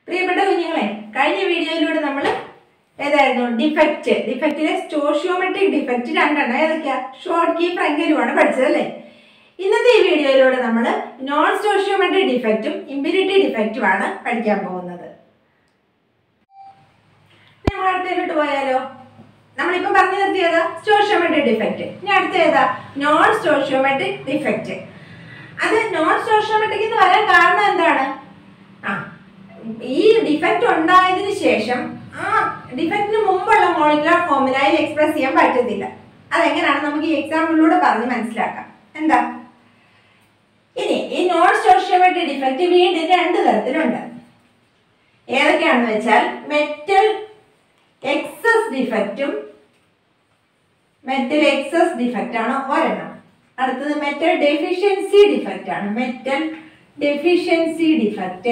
പ്രിയപ്പെട്ട കുഞ്ഞുങ്ങളെ കഴിഞ്ഞ വീഡിയോയിലൂടെ നമ്മൾ ഏതായിരുന്നു ഡിഫക്റ്റ് ഡിഫക്റ്റിലെ സ്റ്റോഷ്യോമെട്രിക് ഡിഫക്റ്റ് രണ്ടെണ്ണം ഏതൊക്കെയാ ഷോർട്ട് കീ ഫ്രങ്കലുമാണ് പഠിച്ചത് അല്ലേ ഇന്നത്തെ ഈ വീഡിയോയിലൂടെ നമ്മൾ നോൺ സ്റ്റോഷ്യോമെട്രിക് ഡിഫക്റ്റും ഇമ്പിരിറ്റി ഡിഫക്റ്റുമാണ് പഠിക്കാൻ പോകുന്നത് നമ്മൾ അടുത്തതിലോട്ട് പോയാലോ നമ്മളിപ്പോൾ പറഞ്ഞു നിർത്തിയത് സ്റ്റോഷ്യോമെട്രിക് ഡിഫക്റ്റ് ഇനി അടുത്ത ഏതാ നോൺ സ്റ്റോഷ്യോമെട്രിക് ഡിഫക്റ്റ് അത് നോൺ സ്റ്റോഷ്യോമെട്രിക് എന്ന് പറയാൻ കാരണം എന്താണ് ആ ഈ ഡിഫക്റ്റ് ഉണ്ടായതിനു ശേഷം ആ ഡിഫക്റ്റിന് മുമ്പുള്ള മോളിക്കുലർ ഫോർമുലയിൽ എക്സ്പ്രസ് ചെയ്യാൻ പറ്റത്തില്ല അതെങ്ങനെയാണ് നമുക്ക് ഈ എക്സാമ്പിളിലൂടെ പറഞ്ഞ് മനസ്സിലാക്കാം എന്താ ഇനി ഈ നോൺ സ്റ്റോഷ്യോമെട്രിക് ഡിഫക്റ്റ് വീണ്ടും രണ്ട് തരത്തിലുണ്ട് ഏതൊക്കെയാണെന്ന് വെച്ചാൽ മെറ്റൽ എക്സസ് ഡിഫക്റ്റും മെറ്റൽ എക്സസ് ഡിഫക്റ്റ് ആണ് ഒരെണ്ണം അടുത്തത് മെറ്റൽ ഡെഫിഷ്യൻസി ഡിഫക്റ്റ് ആണ് മെറ്റൽ ഡെഫിഷ്യൻസി ഡിഫക്റ്റ്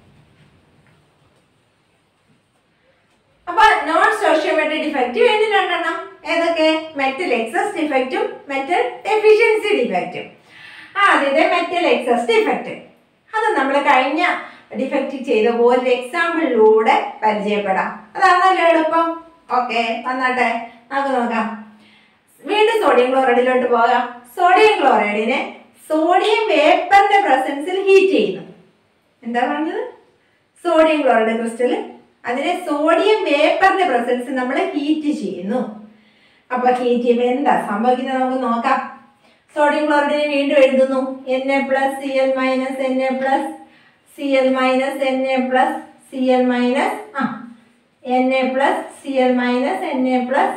അപ്പൊ നോൺ സ്റ്റോഷ്യോമെട്രിക് ഡിഫക്റ്റ് വേണ്ടി രണ്ടെണ്ണം ഏതൊക്കെ മെറ്റൽ എക്സസ് ഡിഫക്റ്റും മെറ്റൽ ഡെഫിഷ്യൻസി ഡിഫക്റ്റും ആദ്യത്തെ മെറ്റൽ എക്സസ് ഡിഫക്റ്റ് അത് നമ്മൾ കഴിഞ്ഞ ഡിഫക്റ്റ് ചെയ്ത പോലെ എക്സാമ്പിളിലൂടെ പരിചയപ്പെടാം അതാണല്ലോ എളുപ്പം ഓക്കെ വന്നാട്ടെ നമുക്ക് നോക്കാം വീണ്ടും സോഡിയം ക്ലോറൈഡിലോട്ട് പോകാം സോഡിയം ക്ലോറൈഡിനെ സോഡിയം വേപ്പറിന്റെ പ്രസൻസിൽ ഹീറ്റ് ചെയ്യുന്നു എന്താ പറഞ്ഞത് സോഡിയം ക്ലോറൈഡ് ക്രിസ്റ്റൽ അതിനെ സോഡിയം വേപ്പറിന്റെ പ്രസൻസ് നമ്മൾ ഹീറ്റ് ചെയ്യുന്നു അപ്പൊ ഹീറ്റ് ചെയ്യുമ്പോൾ എന്താ സംഭവിക്കുന്നത് നമുക്ക് നോക്കാം സോഡിയം ക്ലോറൈഡിനെ വീണ്ടും എഴുതുന്നു N A plus C L minus N A plus C L minus N A plus C L minus ആ N A plus C L minus N A plus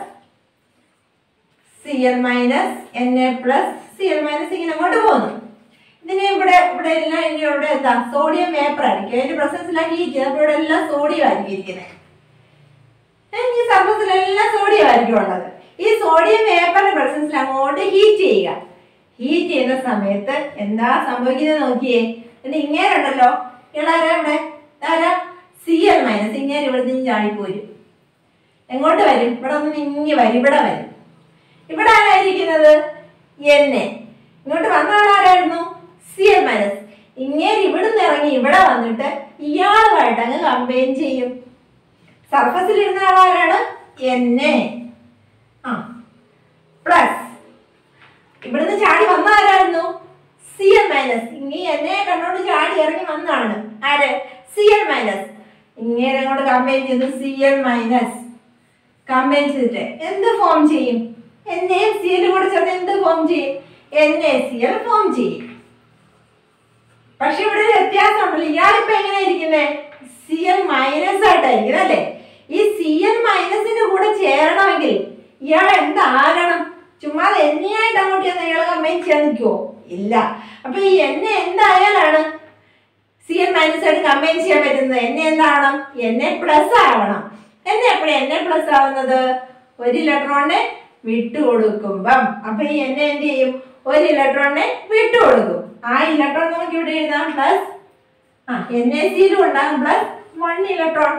C L minus N A plus C L minus ഇങ്ങനെ അങ്ങോട്ട് പോകുന്നു ഇതിനെ ഇവിടെ ഇവിടെ എല്ലാം ഇനി ഇവിടെ എന്താ സോഡിയം വേപ്പർ ആയിരിക്കും അതിന്റെ പ്രസൻസിലാണ് ഹീറ്റ് അപ്പോൾ ഇവിടെ എല്ലാം സോഡിയം ആയിരിക്കും ഇരിക്കുന്നത് ഈ സർഫസിലെല്ലാം സോഡിയം ആയിരിക്കും ഉള്ളത് ഈ സോഡിയം വേപ്പറിന്റെ പ്രസൻസിൽ അങ്ങോട്ട് ഹീറ്റ് ചെയ്യുക ഹീറ്റ് ചെയ്യുന്ന സമയത്ത് എന്താ സംഭവിക്കുന്നത് നോക്കിയേ എന്നിട്ട് ഇങ്ങനെ ഉണ്ടല്ലോ ഇളാരാ ഇവിടെ ആരാ സി എൽ മൈനസ് ഇങ്ങനെ ഇവിടെ നിന്ന് ചാടിപ്പോരും എങ്ങോട്ട് വരും ഇവിടെ ഒന്ന് ഇങ്ങി വരും ഇവിടെ വരും ഇവിടെ ആരായിരിക്കുന്നത് എൻ എ ഇങ്ങോട്ട് വന്ന ആളാരായിരുന്നു സി എൽ മൈനസ് ഇങ്ങനെ ഇവിടുന്ന് ഇറങ്ങി ഇവിടെ വന്നിട്ട് ഇയാളുമായിട്ട് അങ്ങ് കമ്പൈൻ ചെയ്യും സർഫസിൽ ഇരുന്ന ആളാരാണ് എൻ എ ആ പ്ലസ് ഇവിടുന്ന് ചാടി വന്ന ആരായിരുന്നു സി എൽ മൈനസ് ഇങ്ങനെ എന്നെ കണ്ടോണ്ട് ചാടി ഇറങ്ങി വന്നാണ് ആര് സി എൽ മൈനസ് ഇങ്ങനെ അങ്ങോട്ട് കമ്പൈൻ ചെയ്ത് സി എൽ മൈനസ് കമ്പൈൻ ചെയ്തിട്ട് എന്ത് ഫോം ചെയ്യും എൻ എ സി എൽ കൂടെ ചേർന്ന് എന്ത് ഫോം ചെയ്യും N A C L form ചെയ്യും പക്ഷെ ഇവിടെ ഒരു വ്യത്യാസമുണ്ടല്ലോ ഇയാളിപ്പോ എങ്ങനെ ഇരിക്കുന്നേ സി എൽ മൈനസ് ആയിട്ടായിരിക്കുന്നത് അല്ലേ ഈ സി എൽ മൈനസിന്റെ കൂടെ ചേരണമെങ്കിൽ ഇയാൾ എന്താകണം ചുമ്മാ എന്നെയായിട്ട് അങ്ങോട്ട് ചെന്ന് ഇയാൾ കമ്പൈൻ ചെയ്യാൻ നിൽക്കുവോ ഇല്ല അപ്പൊ ഈ എന്നെ എന്തായാലാണ് സി എൽ മൈനസ് ആയിട്ട് കമ്പൈൻ ചെയ്യാൻ പറ്റുന്നത് എന്നെ എന്താവണം എന്നെ പ്ലസ് ആവണം എന്നെ എപ്പോഴും എന്നെ പ്ലസ് ആവുന്നത് ഒരു ഇലക്ട്രോണിനെ വിട്ടുകൊടുക്കുമ്പം അപ്പൊ ഈ എന്നെ എന്ത് ചെയ്യും ഒരു ഇലക്ട്രോണിനെ വിട്ടുകൊടുക്കും ആ ഇലക്ട്രോൺ നമുക്ക് ഇവിടെ എഴുതാം പ്ലസ് ആ എൻ എ സിയിലും ഉണ്ടാകും പ്ലസ് വൺ ഇലക്ട്രോൺ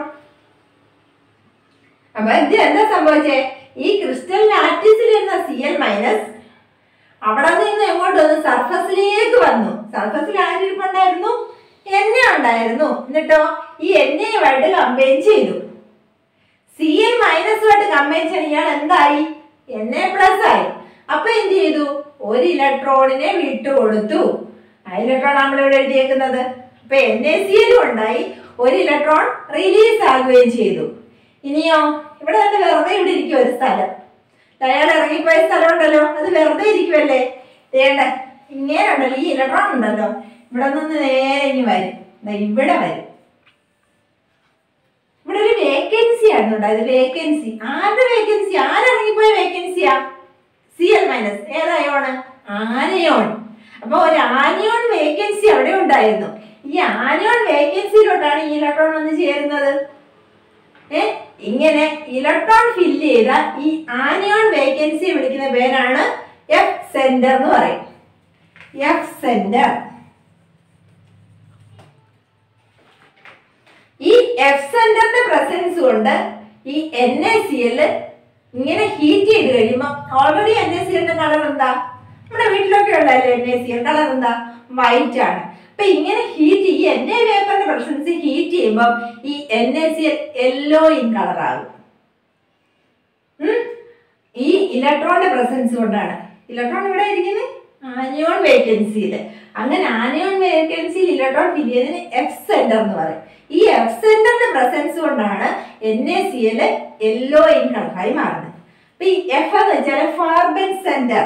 അപ്പൊ ഇത് എന്താ സംഭവിച്ചേ ഈ ക്രിസ്റ്റൽ ലാറ്റിസിലിരുന്ന സി എൽ മൈനസ് അവിടെ നിന്ന് എങ്ങോട്ട് വന്നു സർഫസിലേക്ക് വന്നു സർഫസിൽ ആരിപ്പുണ്ടായിരുന്നു എണ്ണ ഉണ്ടായിരുന്നു എന്നിട്ടോ ഈ എണ്ണയുമായിട്ട് കമ്പൈൻ ചെയ്തു സി എൽ മൈനസുമായിട്ട് കമ്പൈൻ ചെയ്യാൻ ഇയാൾ എന്തായി എൻ എ പ്ലസ് ആയി അപ്പൊ എന്ത് ചെയ്തു ഒരു ഇലക്ട്രോണിനെ വിട്ടുകൊടുത്തു ആ ഇലക്ട്രോൺ നമ്മൾ ഇവിടെ എഴുതിയേക്കുന്നത് അപ്പൊ എൻ എ സി എല്ലും ഉണ്ടായി ഒരു ഇലക്ട്രോൺ റിലീസ് ആകുകയും ചെയ്തു ഇനിയോ ഇവിടെ തന്നെ വെറുതെ ഇവിടെ ഇരിക്കും ഒരു സ്ഥലം അയാൾ ഇറങ്ങിപ്പോയ സ്ഥലം ഉണ്ടല്ലോ അത് വെറുതെ ഇരിക്കുമല്ലേ വേണ്ട ഇങ്ങനെ ഉണ്ടല്ലോ ഈ ഇലക്ട്രോൺ ഉണ്ടല്ലോ ഇവിടെ നിന്ന് നേരെ ഇനി വരും ദാ ഇവിടെ വരും ഇവിടെ ഒരു വേക്കൻസി ആയിരുന്നു ഉണ്ടായത് വേക്കൻസി ആരുടെ വേക്കൻസി ആരിറങ്ങിപ്പോയ വേക്കൻസിയാ സി എൽ മൈനസ് ഏതായോണ് ആനയോൺ അപ്പൊ ഒരു ആനിയോൺ വേക്കൻസി അവിടെ ഉണ്ടായിരുന്നു ഈ ആനിയോൺ വേക്കൻസിയിലോട്ടാണ് ഈ ഇലക്ട്രോൺ വന്ന് ചേരുന്നത് ഏ ഇങ്ങനെ ഇലക്ട്രോൺ ഫില്ല് ചെയ്ത ഈ ആനിയോൺ വേക്കൻസി വിളിക്കുന്ന പേരാണ് എഫ് സെന്റർ എന്ന് പറയും എഫ് സെന്റർ ഈ എഫ് സെന്ററിന്റെ പ്രസൻസ് കൊണ്ട് ഈ എൻ എ സി എൽ ഇങ്ങനെ ഹീറ്റ് ചെയ്ത് കഴിയുമ്പോൾ ഓൾറെഡി എൻ എ സി എല്ലിന്റെ കളർ എന്താ നമ്മുടെ വീട്ടിലൊക്കെ ഉള്ളതല്ലേ N A C L colour എന്താ വൈറ്റ് ആണ് അപ്പൊ ഇങ്ങനെ ഹീറ്റ് ഈ എൻ എ വേപ്പറിന്റെ പ്രസൻസ് ഹീറ്റ് ചെയ്യുമ്പോൾ ഈ N A C L yellow in colour ആകും ഉം? ഈ ഇലക്ട്രോണിന്റെ പ്രസൻസ് കൊണ്ടാണ് ഇലക്ട്രോൺ ഇവിടെ ഇരിക്കുന്നത് ആനിയോൺ വേക്കൻസിയിൽ അങ്ങനെ ആനിയോൺ വേക്കൻസിയിൽ ഇലക്ട്രോൺ ഫിൽ ചെയ്തതിന് എഫ് സെന്റർ എന്ന് പറയും ഈ എഫ് സെന്ററിന്റെ പ്രസൻസ് കൊണ്ടാണ് N A C L yellow in കളറായി മാറുന്നത് അപ്പൊ ഈ എഫ് എന്ന് വെച്ചാൽ ഫാർബൻ സെന്റർ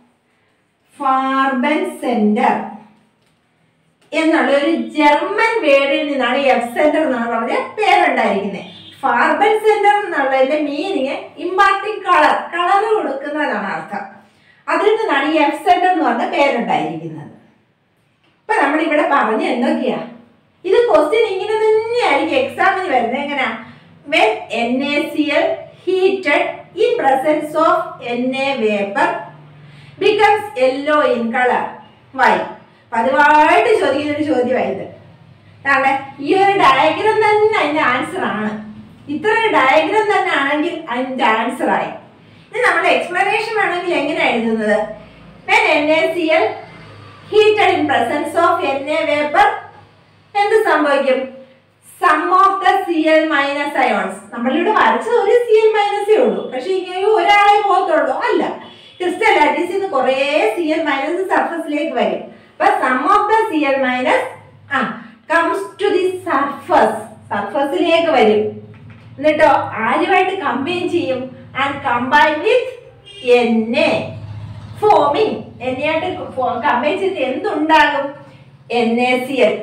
ഫാർബൻ സെന്റർ എന്നുള്ള ഒരു ജർമ്മൻ വേർഡിൽ നിന്നാണ് എഫ് സെന്റർ എന്നാണ് പറഞ്ഞ പേരുണ്ടായിരിക്കുന്നത് ഫാർബൻ സെന്റർ എന്നുള്ളതിന്റെ മീനിങ് ഇമ്പാർട്ടിംഗ് കളർ കളർ കൊടുക്കുന്നതാണ് അർത്ഥം അതിൽ നിന്നാണ് ഈ എഫ് സെന്റർ എന്ന് പറഞ്ഞ പേരുണ്ടായിരിക്കുന്നത് ഇപ്പൊ നമ്മൾ ഇവിടെ പറഞ്ഞ എന്തൊക്കെയാ ഇത് ക്വസ്റ്റ്യൻ ഇങ്ങനെ തന്നെയായിരിക്കും എക്സാമിന് വരുന്നത് എങ്ങനെയാ when N A C L heated in presence of N A vapour becomes yellow in colour why പതിവായിട്ട് ചോദിക്കുന്ന ഒരു ചോദ്യമായത് കാരണം ഈ ഒരു ഡയഗ്രാം തന്നെ അതിന്റെ ആൻസർ ആണ് ഇത്ര ഡയഗ്രാം തന്നെ ആണെങ്കിൽ അതിന്റെ ആൻസർ ആയി ഇനി നമ്മുടെ എക്സ്പ്ലനേഷൻ വേണമെങ്കിൽ എങ്ങനെ എഴുതുന്നത് when N A C L heated in presence of N A vapour എന്ത് സംഭവിക്കും some of the C L minus ions നമ്മളിവിടെ വരച്ചത് ഒരു സി എൽ മൈനസേ ഉള്ളൂ പക്ഷെ ഇങ്ങനെ ഒരാളെ പോകത്തുള്ളൂ അല്ല ക്രിസ്റ്റൽ ലാറ്റിസിൽ നിന്ന് കുറേ സി എൽ മൈനസ് സർഫസിലേക്ക് വരും അപ്പൊ some of the C L minus ആ കംസ് ടു ദി സർഫസ് സർഫസിലേക്ക് വരും എന്നിട്ടോ ആരുമായിട്ട് കമ്പൈൻ ചെയ്യും ആൻഡ് കമ്പൈൻ വിത്ത് എന്നെ ഫോമിങ് എന്നെയായിട്ട് കമ്പൈൻ ചെയ്ത് എന്തുണ്ടാകും N A C L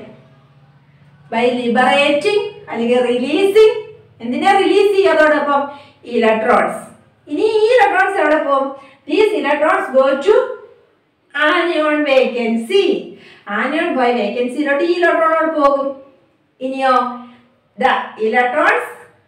by liberating അല്ലെങ്കിൽ റിലീസിങ് എന്തിനാ റിലീസ് ചെയ്യുക അതോടൊപ്പം ഇലക്ട്രോൺസ് ഇനി ഈ ഇലക്ട്രോൺസ് എവിടെ പോകും these electrons go to anion vacancy anion പോയി വേക്കൻസിയിലോട്ട് ഈ ഇലക്ട്രോണുകൾ പോകും ഇനിയോ the electrons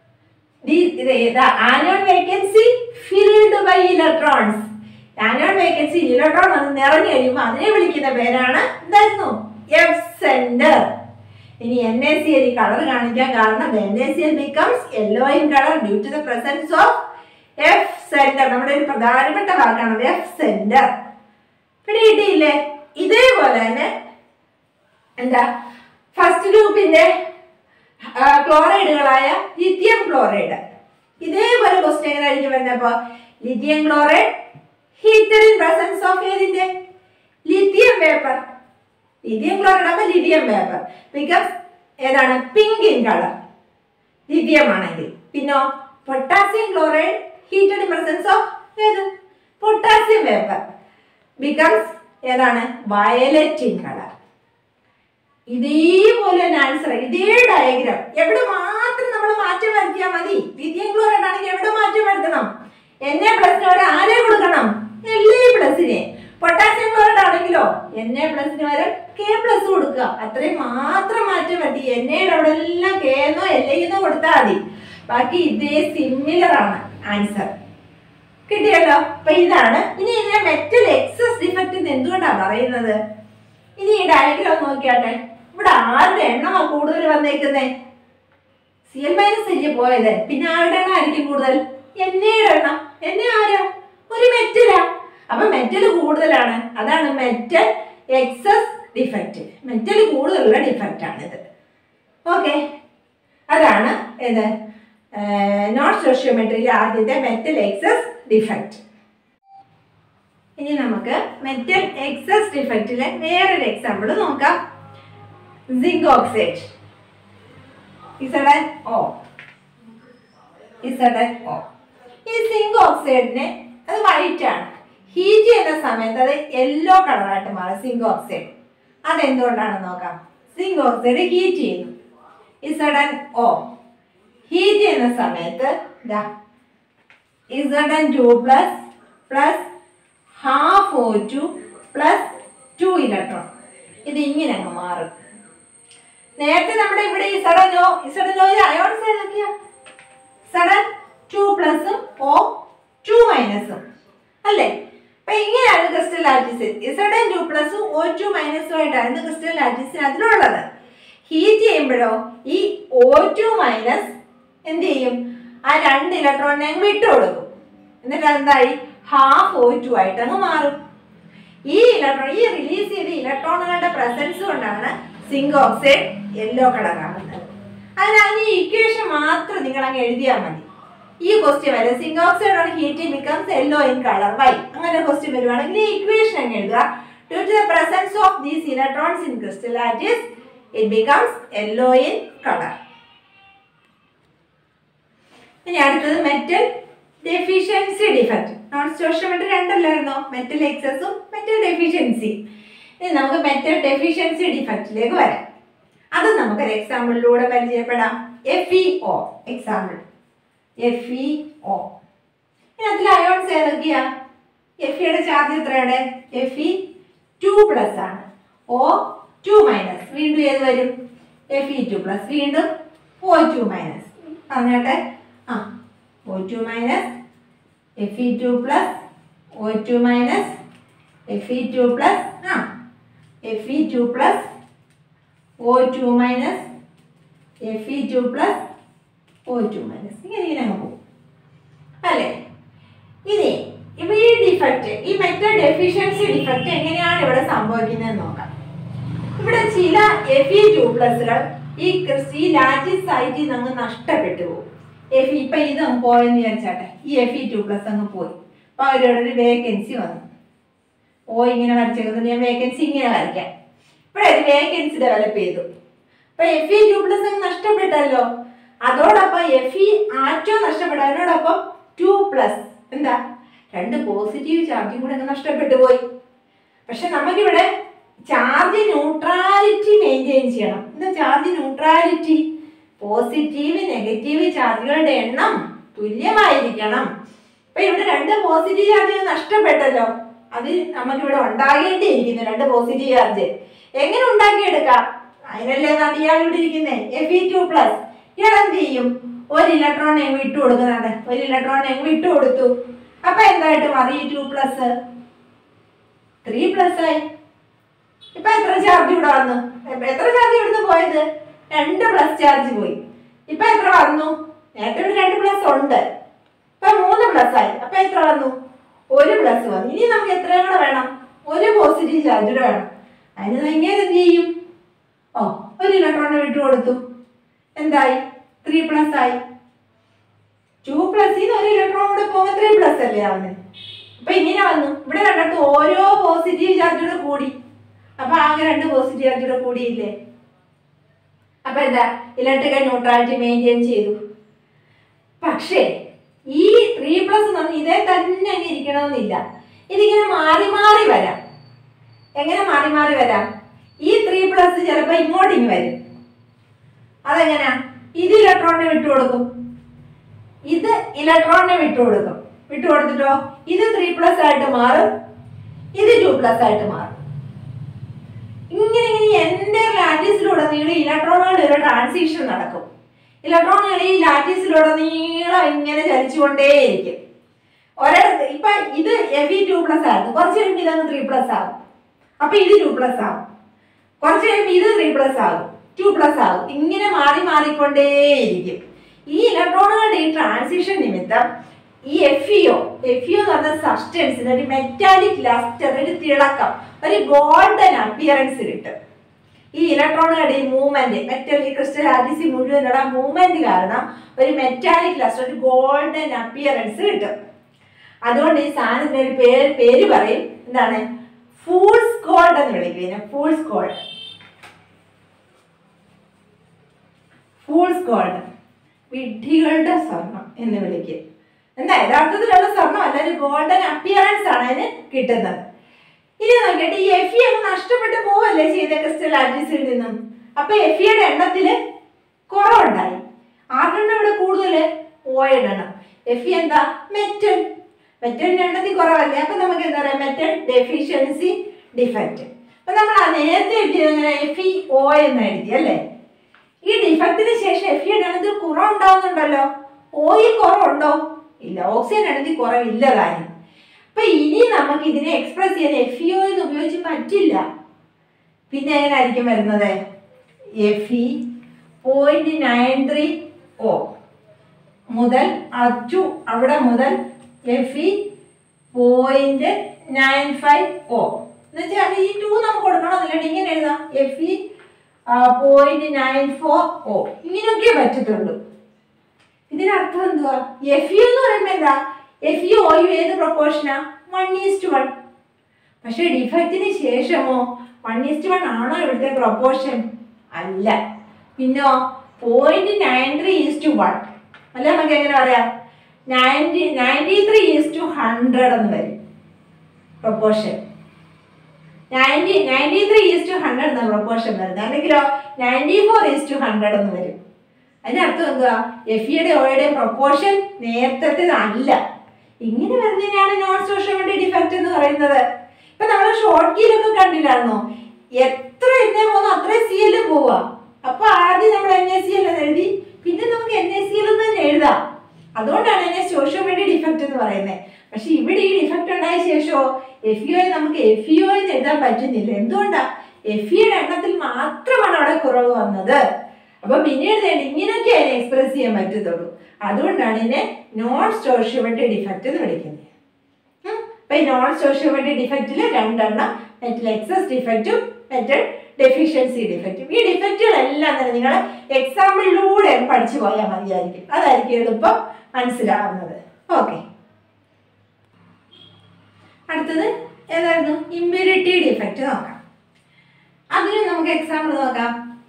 the anion vacancy filled by electrons anion vacancy electron വന്ന് നിറഞ്ഞു കഴിയുമ്പോൾ അതിനെ വിളിക്കുന്ന പേരാണ് എന്തായിരുന്നു എഫ് സെന്റർ ഇനി N A C L colour കാണിക്കാൻ കാരണം N A C L becomes yellow in colour due to the presence of F centre നമ്മുടെ ഒരു പ്രധാനപ്പെട്ട വാക്കാണ് എഫ് സെന്റർ പിടിയിട്ടില്ലേ ഇതേപോലെ തന്നെ എന്താ ഫസ്റ്റ് ഗ്രൂപ്പിന്റെ ക്ലോറൈഡുകളായ ലിഥിയം ക്ലോറൈഡ് ഇതേപോലെ ക്വസ്റ്റ്യൻ എങ്ങനെ ആയിരിക്കും വരുന്നപ്പോ lithium chloride heated in presence of ഏതിന്റെ ലിഥിയം വേപ്പർ ലിഥിയം ക്ലോറൈഡ് ആകുമ്പോൾ ലിഥിയം വേപ്പർ ബിക്കോസ് ഏതാണ് പിങ്ക് ഇൻ കളർ ലിഥിയം ആണെങ്കിൽ പിന്നോ potassium chloride heated in presence of ഏത് പൊട്ടാസ്യം വേപ്പർ ബിക്കംസ് ഏതാണ് വയലറ്റ് ഇൻ കളർ ഇതേപോലെ തന്നെ ആൻസർ ഇതേ ഡയഗ്രാം എവിടെ മാത്രം നമ്മൾ മാറ്റം വരുത്തിയാൽ മതി ലിഥിയം ക്ലോറൈഡ് ആണെങ്കിൽ എവിടെ മാറ്റം വരുത്തണം എൻ എ പ്ലസിന് ഒരു ആരെ കൊടുക്കണം എൽ എ പ്ലസിന് പൊട്ടാസ്യം ക്ലോറൈഡ് ആണെങ്കിലോ എൻ എ പ്ലസിന് പകരം കെ പ്ലസ് കൊടുക്കുക അത്രയും മാത്രം മാറ്റം മതി എൻ എയുടെ അവിടെ എല്ലാം കെ എന്നോ എൽ എന്നോ കൊടുത്താൽ മതി ബാക്കി ഇതേ സിമിലർ ആണ് ആൻസർ കിട്ടിയല്ലോ അപ്പൊ ഇതാണ് ഇനി ഇതിനെ മെറ്റൽ എക്സസ് ഡിഫക്റ്റ് എന്ന് എന്തുകൊണ്ടാണ് പറയുന്നത് ഇനി ഈ ഡയഗ്രാം നോക്കിയാട്ടെ ഇവിടെ ആരുടെ എണ്ണമാ കൂടുതൽ വന്നേക്കുന്നേ സി എൽ മൈനസ് അല്ലേ പോയത് പിന്നെ ആരുടെ എണ്ണം ആയിരിക്കും കൂടുതൽ എന്നയുടെ എണ്ണം എന്നെ ആരാ ഒരു മെറ്റലാ അപ്പൊ മെറ്റൽ കൂടുതലാണ് അതാണ് മെറ്റൽ എക്സസ് ഡിഫക്റ്റ് മെറ്റൽ കൂടുതലുള്ള ഡിഫക്റ്റ് ആണിത് ഓക്കെ അതാണ് ഇത് നോൺ സോഷ്യോമെട്രിയിലെ ആദ്യത്തെ മെറ്റൽ എക്സസ് ഡിഫക്റ്റ് ഇനി നമുക്ക് മെറ്റൽ എക്സസ് ഡിഫക്റ്റിലെ വേറൊരു എക്സാമ്പിൾ നോക്കാം സിങ്ക് ഓക്സൈഡ് ഇസഡൻ ഓ ഇസഡൻ ഓ ഈ സിങ്ക് ഓക്സൈഡിന് അത് വൈറ്റ് ആണ് ഹീറ്റ് ചെയ്യുന്ന സമയത്ത് അത് യെല്ലോ കളറായിട്ട് മാറും സിങ്ക് ഓക്സൈഡ് അതെന്തുകൊണ്ടാണെന്ന് നോക്കാം സിങ്ക് ഓക്സൈഡ് ഹീറ്റ് ചെയ്യുന്നു ഇസഡൻ ഓ ഹീറ്റ് ചെയ്യുന്ന സമയത്ത് ഇതാ Z N two plus plus half O two plus two electron ഇത് ഇങ്ങനെ അങ്ങ് മാറും നേരത്തെ നമ്മുടെ ഇവിടെ ഈ സഡനോ ഈ സഡനോ അയോൺസ് ഏതൊക്കെയാ സഡൻ ടു പ്ലസും ഓ ടു മൈനസും അല്ലേ അപ്പൊ ഇങ്ങനെയാണ് ക്രിസ്റ്റൽ ലാറ്റിസ് ഇസഡൻ ടു പ്ലസും ഓ ടു മൈനസും ആയിട്ടാണ് ക്രിസ്റ്റൽ ലാറ്റിസിന് അതിലുള്ളത് ഹീറ്റ് ചെയ്യുമ്പോഴോ ഈ ഓ ടു മൈനസ് എന്ത് ചെയ്യും ആ രണ്ട് ഇലക്ട്രോണിനെ അങ്ങ് വിട്ടുകൊടുക്കും എന്നിട്ട് എന്തായി ഹാഫ് ഓ ടു ആയിട്ട് അങ്ങ് മാറും ഈ ഇലക്ട്രോൺ ഈ റിലീസ് ചെയ്ത ഇലക്ട്രോണുകളുടെ പ്രസൻസ് കൊണ്ടാണ് സിങ്ക് ഓക്സൈഡ് യെല്ലോ കളറാണ് അതിനാൽ ഈ ഇക്വേഷൻ മാത്രം നിങ്ങൾ അങ്ങ് എഴുതിയാൽ മതി ഈ ക്വസ്റ്റ്യൻ വരെ zinc oxide on heating becomes yellow in colour why അങ്ങനെ ക്വസ്റ്റ്യൻ വരുവാണെങ്കിൽ ഈ ഇക്വേഷൻ അങ്ങ് എഴുതുക due to the presence of these electrons in crystal lattice it becomes yellow in colour ഇനി അടുത്തത് metal deficiency defect non stoichiometry രണ്ടല്ലായിരുന്നോ metal എക്സസും metal deficiency ഇനി നമുക്ക് മെറ്റൽ ഡെഫിഷ്യൻസി ഡിഫക്റ്റിലേക്ക് വരാം അത് നമുക്കൊരു എക്സാമ്പിളിലൂടെ പരിചയപ്പെടാം F E O example F E O ഇതിനകത്തിൽ അയോൺസ് ഏതൊക്കെയാ എഫ് ഇയുടെ ചാർജ് എത്രയാണ് എഫ് ഇ ടു പ്ലസ് ആണ് ഒ ടു മൈനസ് വീണ്ടും ഏത് വരും എഫ് ഇ ടു പ്ലസ് വീണ്ടും ഒ ടു മൈനസ് പറഞ്ഞോട്ടെ ആ O two minus F E two plus O two minus F E two plus ആ F E two plus O two minus F E two plus O two minus ഇങ്ങനെ ഇങ്ങനെ അങ്ങ് പോകും അല്ലേ ഇനി ഇപ്പൊ ഈ ഡിഫക്റ്റ് ഈ മെറ്റൽ ഡെഫിഷ്യൻസി ഡിഫക്റ്റ് എങ്ങനെയാണ് ഇവിടെ സംഭവിക്കുന്നത് നോക്കാം ഇവിടെ ചില എഫ് ഇ ടു പ്ലസുകൾ ഈ ക്രിസ് ഈ ലാറ്റിസ് സൈറ്റിൽ നിന്ന് അങ്ങ് നഷ്ടപ്പെട്ടു പോകും എഫ് ഇപ്പൊ ഇത് അങ്ങ് പോയെന്ന് വിചാരിച്ചാട്ടെ ഈ എഫ് ഇ ടു പ്ലസ് അങ്ങ് പോയി അപ്പൊ അവരോട് ഒരു വേക്കൻസി വന്നു ഓ ഇങ്ങനെ വരച്ചേക്കുന്നത് ഞാൻ വേക്കൻസി ഇങ്ങനെ വരയ്ക്കാം ഇവിടെ ഒരു വേക്കൻസി ഡെവലപ്പ് ചെയ്തു അപ്പൊ എഫ് ഇ ടു പ്ലസ് അങ്ങ് നഷ്ടപ്പെട്ടല്ലോ അതോടൊപ്പം എഫ് ഇ ആറ്റോ നഷ്ടപ്പെട്ടു അതിനോടൊപ്പം ടു പ്ലസ് എന്താ രണ്ട് പോസിറ്റീവ് ചാർജും കൂടെ അങ്ങ് നഷ്ടപ്പെട്ടു പോയി പക്ഷെ നമുക്കിവിടെ ചാർജ് ന്യൂട്രാലിറ്റി മെയിൻറ്റെയിൻ ചെയ്യണം എന്താ ചാർജ് ന്യൂട്രാലിറ്റി പോസിറ്റീവ് നെഗറ്റീവ് ചാർജുകളുടെ എണ്ണം തുല്യമായിരിക്കണം അപ്പൊ ഇവിടെ രണ്ട് പോസിറ്റീവ് ചാർജ് നഷ്ടപ്പെട്ടല്ലോ അത് നമുക്കിവിടെ ഉണ്ടാകേണ്ടിയിരിക്കുന്നു രണ്ട് പോസിറ്റീവ് ചാർജ് എങ്ങനെ ഉണ്ടാക്കിയെടുക്കാം അതിനല്ലേ നാണ് ഇയാൾ ഇവിടെ ഇരിക്കുന്നത് എഫ് ഇ ടു പ്ലസ് ഇയാൾ എന്ത് ചെയ്യും ഒരു ഇലക്ട്രോൺ എങ്ങ് വിട്ടു കൊടുക്കുന്നുണ്ട് ഒരു ഇലക്ട്രോൺ എങ്ങ് വിട്ടു കൊടുത്തു അപ്പൊ എന്തായിട്ട് മാറി ഈ ടു പ്ലസ് ത്രീ പ്ലസ് ആയി ഇപ്പൊ എത്ര ചാർജ് ഇവിടെ വന്നു ഇപ്പൊ എത്ര ചാർജ് ഇവിടുന്ന് പോയത് രണ്ട് പ്ലസ് ചാർജ് പോയി ഇപ്പൊ എത്ര വന്നു നേരത്തെ ഇവിടെ രണ്ട് പ്ലസ് ഉണ്ട് ഇപ്പൊ മൂന്ന് പ്ലസ് ആയി അപ്പൊ എത്ര വന്നു ഒരു പ്ലസ് വന്നു ഇനി നമുക്ക് എത്രയും കൂടെ വേണം ഒരു പോസിറ്റീവ് ചാർജ് കൂടെ വേണം അതിന് ഇങ്ങനെ എന്ത് ചെയ്യും ഓ ഒരു ഇലക്ട്രോണിനെ വിട്ടു കൊടുത്തു എന്തായി ത്രീ പ്ലസ് ആയി ടു പ്ലസ് ഒരു ഇലക്ട്രോൺ കൂടെ പോകുമ്പോൾ ത്രീ പ്ലസ് അല്ലേ ആവുന്നത് അപ്പൊ ഇങ്ങനെ വന്നു ഇവിടെ കണ്ടിട്ട് ഓരോ പോസിറ്റീവ് ചാർജൂടെ കൂടി അപ്പൊ ആകെ രണ്ട് പോസിറ്റീവ് ചാർജൂടെ കൂടിയില്ലേ അപ്പൊ എന്താ ഇലക്ട്രിക്കൽ ന്യൂട്രാലിറ്റി മെയിൻറ്റെയിൻ ചെയ്തു പക്ഷേ ഈ ത്രീ പ്ലസ് എന്ന് പറഞ്ഞാൽ ഇതേ തന്നെ അങ്ങ് ഇരിക്കണമെന്നില്ല ഇതിങ്ങനെ മാറി മാറി വരാം എങ്ങനെ മാറി മാറി വരാം ഈ ത്രീ പ്ലസ് ചിലപ്പോൾ ഇങ്ങോട്ടിങ് വരും അതെങ്ങനെയാ ഇത് ഇലക്ട്രോണിനെ വിട്ടുകൊടുക്കും ഇത് ഇലക്ട്രോണിനെ വിട്ടുകൊടുക്കും വിട്ടുകൊടുത്തിട്ടോ ഇത് ത്രീ പ്ലസ് ആയിട്ട് മാറും ഇത് ടു പ്ലസ് ആയിട്ട് മാറും ഇങ്ങനെ ഇങ്ങനെ എൻ്റെ ലാറ്റീസിലൂടെ നീളം ഇലക്ട്രോണുകളുടെ ഒരു ട്രാൻസിഷൻ നടക്കും ഇലക്ട്രോണുകൾ ഈ ലാറ്റീസിലൂടെ നീളം ഇങ്ങനെ ചലിച്ചുകൊണ്ടേയിരിക്കും ഒരിടത്ത് ഇപ്പൊ ഇത് എഫ് ടു പ്ലസ് ആയിരുന്നു കുറച്ച് കഴിയുമ്പോൾ ഇതങ്ങ് ത്രീ പ്ലസ് ആകും അപ്പൊ ഇത് ടു പ്ലസ് ആകും കുറച്ച് കഴിയുമ്പോൾ ഇത് ത്രീ പ്ലസ് ആകും ടു പ്ലസ് ആകും ഇങ്ങനെ മാറി മാറിക്കൊണ്ടേയിരിക്കും ഈ ഇലക്ട്രോണുകളുടെ ഈ ട്രാൻസിഷൻ നിമിത്തം ഈ എഫ് ഇഒ എഫ് ഇഒ എന്ന് പറഞ്ഞ സബ്സ്റ്റൻസിന് ഒരു മെറ്റാലിക് ലസ്റ്റർ ഒരു തിളക്കം ഒരു ഗോൾഡൻ അപ്പിയറൻസ് കിട്ടും ഈ ഇലക്ട്രോണുകളുടെ ഈ മൂവ്മെന്റ് മെറ്റൽ ഈ ക്രിസ്റ്റൽ ആർട്ടിസി മുഴുവനുള്ള മൂവ്മെന്റ് കാരണം ഒരു മെറ്റാലിക് ലസ്റ്റർ ഒരു ഗോൾഡൻ അപ്പിയറൻസ് കിട്ടും അതുകൊണ്ട് ഈ സാധനത്തിന് ഒരു പേര് പേര് പറയും എന്താണ് ഫൂൾസ് ഗോൾഡ് എന്ന് വിളിക്കും ഇതിനെ ഫൂൾസ് ഗോൾഡ് ഫൂൾസ് ഗോൾഡ് വിഡ്ഢികളുടെ സ്വർണം എന്ന് വിളിക്കും എന്താ യഥാർത്ഥത്തിലുള്ള സ്വർണം അല്ല ഒരു ഗോൾഡൻ അപ്പിയറൻസ് ആണ് അതിന് കിട്ടുന്നത് ഇനി നോക്കിയിട്ട് ഈ എഫ് അങ്ങ് നഷ്ടപ്പെട്ടു പോവല്ലേ ചെയ്ത ക്രിസ്റ്റൽ ആർട്ടിസിൽ നിന്നും അപ്പൊ എഫ് യുടെ എണ്ണത്തില് കുറവുണ്ടായി ആർക്കെണ്ണം ഇവിടെ കൂടുതൽ ഓയുടെ എണ്ണം എഫ് എന്താ മെറ്റൽ മെറ്റലിന്റെ എണ്ണത്തിൽ കുറവല്ലേ അപ്പൊ നമുക്ക് എന്താ പറയാ മെറ്റൽ ഡെഫിഷ്യൻസി ഡിഫക്റ്റ് അപ്പൊ നമ്മൾ ആ നേരത്തെ എഴുതിയത് എങ്ങനെ എഫ് ഇ ഒ എന്ന് എഴുതി അല്ലേ ഈ ഡിഫക്റ്റിന് ശേഷം എഫ് യുടെ എണ്ണത്തിൽ കുറവുണ്ടാവുന്നുണ്ടല്ലോ ഓയിൽ കുറവുണ്ടോ ഇല്ല ഓക്സിജൻ എണ്ണത്തിൽ കുറവില്ല കാര്യം അപ്പൊ ഇനി നമുക്ക് ഇതിനെ എക്സ്പ്രസ് ചെയ്യാൻ എഫ് ഇ ഒ എന്ന് ഉപയോഗിച്ച് പറ്റില്ല പിന്നെ എങ്ങനെയായിരിക്കും വരുന്നത് F E point nine three O മുതൽ ടു അവിടെ മുതൽ F E point nine five O എന്ന് വെച്ചാൽ ഈ ടു നമുക്ക് കൊടുക്കണം എന്നില്ല ഇങ്ങനെ എഴുതാം F E point nine four O ഇങ്ങനെയൊക്കെ പറ്റത്തുള്ളൂ ഇതിനർത്ഥം എന്തുവാ എഫ് യു എന്ന് പറയുമ്പോൾ എന്താ എഫ് യു ഓ യു ഏത് പ്രൊപ്പോർഷനാ വൺ ഈസ്റ്റ് വൺ പക്ഷേ ഡിഫക്റ്റിന് ശേഷമോ വൺ ഈസ്റ്റ് വൺ ആണോ ഇവിടുത്തെ പ്രൊപ്പോർഷൻ അല്ല പിന്നോ point nine three is to one അല്ല നമുക്ക് എങ്ങനെ പറയാം ninety ninety three is to hundred എന്ന് വരും proportion ninety ninety three is to hundred എന്ന പ്രൊപ്പോർഷൻ വരുന്നത് അല്ലെങ്കിലോ ninety four is to hundred എന്ന് വരും അതിനർത്ഥം എന്തുവാ എഫ് ഇയുടെ ഓയുടെ പ്രൊപ്പോർഷൻ നേരത്തെ അല്ല ഇങ്ങനെ വരുന്നതിനാണ് നോൺ സോഷ്യോമെട്രി ഡിഫക്റ്റ് എന്ന് പറയുന്നത് ഇപ്പൊ നമ്മൾ ഷോർട്ട് കീലൊക്കെ കണ്ടില്ലായിരുന്നോ എത്ര എൻ എ പോകുന്നു അത്രയും സി എല്ലും പോവാ അപ്പൊ ആദ്യം നമ്മൾ എൻ എ സി എൽ എന്ന് എഴുതി പിന്നെ നമുക്ക് എൻ എ സി എൽ എന്ന് തന്നെ എഴുതാം അതുകൊണ്ടാണ് എന്നെ സോഷ്യോമെട്രി ഡിഫക്റ്റ് എന്ന് പറയുന്നത് പക്ഷെ ഇവിടെ ഈ ഡിഫക്റ്റ് ഉണ്ടായ ശേഷമോ എഫ് യു നമുക്ക് എഫ് യു എന്ന് എഴുതാൻ പറ്റുന്നില്ല എന്തുകൊണ്ടാ എഫ് യുടെ എണ്ണത്തിൽ മാത്രമാണ് അവിടെ കുറവ് വന്നത് അപ്പൊ പിന്നീട് ദേ ഇങ്ങനെയൊക്കെ അതിനെ എക്സ്പ്രസ് ചെയ്യാൻ പറ്റത്തുള്ളൂ അതുകൊണ്ടാണ് ഇതിനെ നോൺ സ്റ്റോഷ്യോമെട്രി ഡിഫക്റ്റ് എന്ന് വിളിക്കുന്നത് ഉം. അപ്പൊ ഈ നോൺ സ്റ്റോഷ്യോമെട്രി ഡിഫക്റ്റിൽ രണ്ടെണ്ണം മെറ്റൽ എക്സസ് ഡിഫക്റ്റും മെറ്റൽ ഡെഫിഷ്യൻസി ഡിഫക്റ്റും ഈ ഡിഫക്റ്റുകളെല്ലാം തന്നെ നിങ്ങൾ എക്സാമ്പിളിലൂടെ പഠിച്ചു പോയാൽ മതിയായിരിക്കും അതായിരിക്കും എളുപ്പം മനസ്സിലാവുന്നത് ഓക്കെ അടുത്തത് ഏതായിരുന്നു ഇമ്പ്യൂരിറ്റി ഡിഫക്റ്റ് നോക്കാം അതിന് നമുക്ക് എക്സാമ്പിൾ നോക്കാം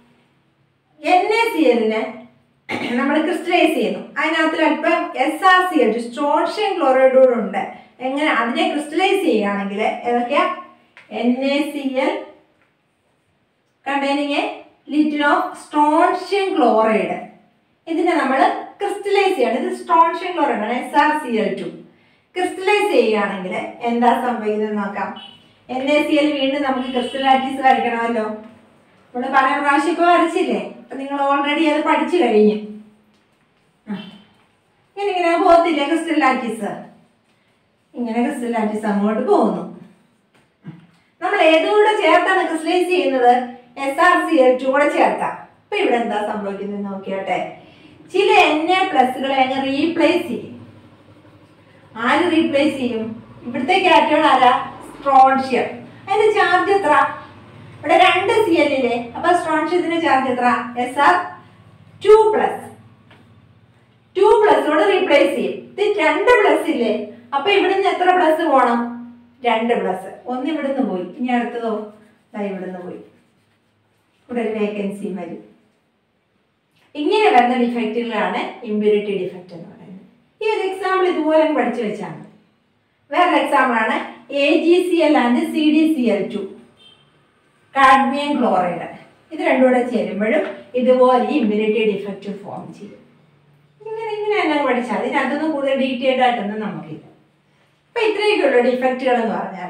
എൻ എ സി എല്ലിന് നമ്മൾ ക്രിസ്റ്റലൈസ് ചെയ്യുന്നു അതിനകത്ത് അല്പം S R C L strontium chloride കൂടെ ഉണ്ട് എങ്ങനെ അതിനെ ക്രിസ്റ്റലൈസ് ചെയ്യുകയാണെങ്കിൽ ഏതൊക്കെയാ N A C L containing a little of strontium chloride ഇതിനെ നമ്മൾ ക്രിസ്റ്റലൈസ് ചെയ്യണം ഇത് സ്ട്രോൺഷ്യൻ ക്ലോറൈഡ് ആണ് S R C L two crystallise ചെയ്യുകയാണെങ്കിൽ എന്താ സംഭവിക്കുന്നത് നോക്കാം എൻ എ സി എൽ വീണ്ടും നമുക്ക് ക്രിസ്റ്റലാറ്റിസ് വരയ്ക്കണമല്ലോ നമ്മൾ പല പ്രാവശ്യം ഇപ്പോൾ വരച്ചില്ലേ അപ്പം നിങ്ങൾ ഓൾറെഡി അത് പഠിച്ചു കഴിഞ്ഞു ആ. ഇങ്ങനെ ഇങ്ങനെ പോകത്തില്ലേ ക്രിസ്റ്റലാറ്റിസ് ഇങ്ങനെ ക്രിസ്റ്റലാറ്റിസ് അങ്ങോട്ട് പോകുന്നു നമ്മൾ ഏതുകൂടെ ചേർത്താണ് ക്രിസ്റ്റലൈസ് ചെയ്യുന്നത് S R C L two കൂടെ ചേർക്കാം അപ്പൊ ഇവിടെ എന്താ സംഭവിക്കുന്നത് നോക്കിയോട്ടെ ചില എൻ എ പ്ലസുകളെ അങ്ങ് റീപ്ലേസ് ചെയ്യും ആര് റീപ്ലേസ് ചെയ്യും ഇവിടുത്തെ കാറ്റോൺ ആരാ സ്ട്രോൺഷ്യം അതിന്റെ ചാർജ് എത്ര ഇവിടെ രണ്ട് സി എല്ലിലെ അപ്പൊ സ്ട്രോൺഷ്യത്തിന്റെ ചാർജ് എത്ര S R two plus two പ്ലസോട് റീപ്ലേസ് ചെയ്യും ഇത് രണ്ട് പ്ലസ് ഇല്ലേ അപ്പൊ ഇവിടുന്ന് എത്ര പ്ലസ് പോണം രണ്ട് പ്ലസ് ഒന്ന് ഇവിടുന്ന് പോയി ഇനി അടുത്തതോ ദാ ഇവിടുന്ന് പോയി ഇവിടെ ഒരു വേക്കൻസി വരും ഇങ്ങനെ വരുന്ന ഡിഫക്റ്റുകളാണ് ഇമ്പ്യൂരിറ്റി ഡിഫക്റ്റ് എന്ന് പറയുന്നത് ഈ ഒരു എക്സാമ്പിൾ ഇതുപോലെ അങ്ങ് പഠിച്ചു വെച്ചാൽ മതി വേറൊരു എക്സാമ്പിൾ ആണ് A G C L and C D C L two cadmium chloride ഇത് രണ്ടും കൂടെ ചേരുമ്പോഴും ഇതുപോലെ ഈ ഇമ്മ്യൂണിറ്റി ഡിഫക്റ്റ് ഫോം ചെയ്യും ഇങ്ങനെ ഇങ്ങനെ തന്നെ പഠിച്ചാൽ ഇതിനകത്തൊന്നും കൂടുതൽ ഡീറ്റെയിൽഡ് ആയിട്ടൊന്നും നമുക്കില്ല അപ്പൊ ഇത്രയൊക്കെയുള്ളൂ ഡിഫക്റ്റുകൾ എന്ന് പറഞ്ഞാൽ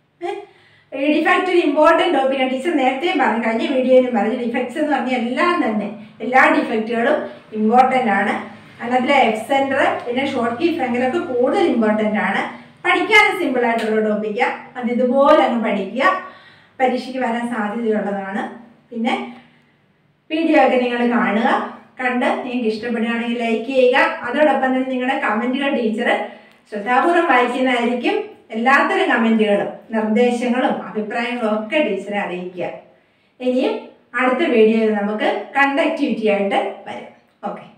ഈ ഡിഫക്റ്റ് ഒരു ഇമ്പോർട്ടൻറ്റ് ടോപ്പിക്കാണ് ടീച്ചർ നേരത്തെയും പറഞ്ഞു കഴിഞ്ഞ വീഡിയോയിലും പറഞ്ഞു ഡിഫക്ട്സ് എന്ന് പറഞ്ഞാൽ എല്ലാം തന്നെ എല്ലാ ഡിഫക്റ്റുകളും ഇമ്പോർട്ടൻ്റ് ആണ് അതിനകത്തിലെ എഫ് സെൻറ്റർ പിന്നെ ഷോർട്ട് കീ ഫ്രങ്കിലൊക്കെ കൂടുതൽ ഇമ്പോർട്ടൻ്റ് ആണ് പഠിക്കാനും സിമ്പിൾ ആയിട്ടുള്ള ടോപ്പിക്കാണ് അത് ഇതുപോലെ അങ്ങ് പഠിക്കുക പരീക്ഷയ്ക്ക് വരാൻ സാധ്യതയുള്ളതാണ് പിന്നെ വീഡിയോ ഒക്കെ നിങ്ങൾ കാണുക കണ്ട് നിങ്ങൾക്ക് ഇഷ്ടപ്പെടുകയാണെങ്കിൽ ലൈക്ക് ചെയ്യുക അതോടൊപ്പം തന്നെ നിങ്ങളുടെ കമൻറ്റുകൾ ടീച്ചർ ശ്രദ്ധാപൂർവ്വം വായിക്കുന്നതായിരിക്കും എല്ലാത്തരം കമൻറ്റുകളും നിർദ്ദേശങ്ങളും അഭിപ്രായങ്ങളും ഒക്കെ ടീച്ചറെ അറിയിക്കുക ഇനിയും അടുത്ത വീഡിയോയിൽ നമുക്ക് കണ്ടക്ടിവിറ്റി ആയിട്ട് വരും ഓക്കെ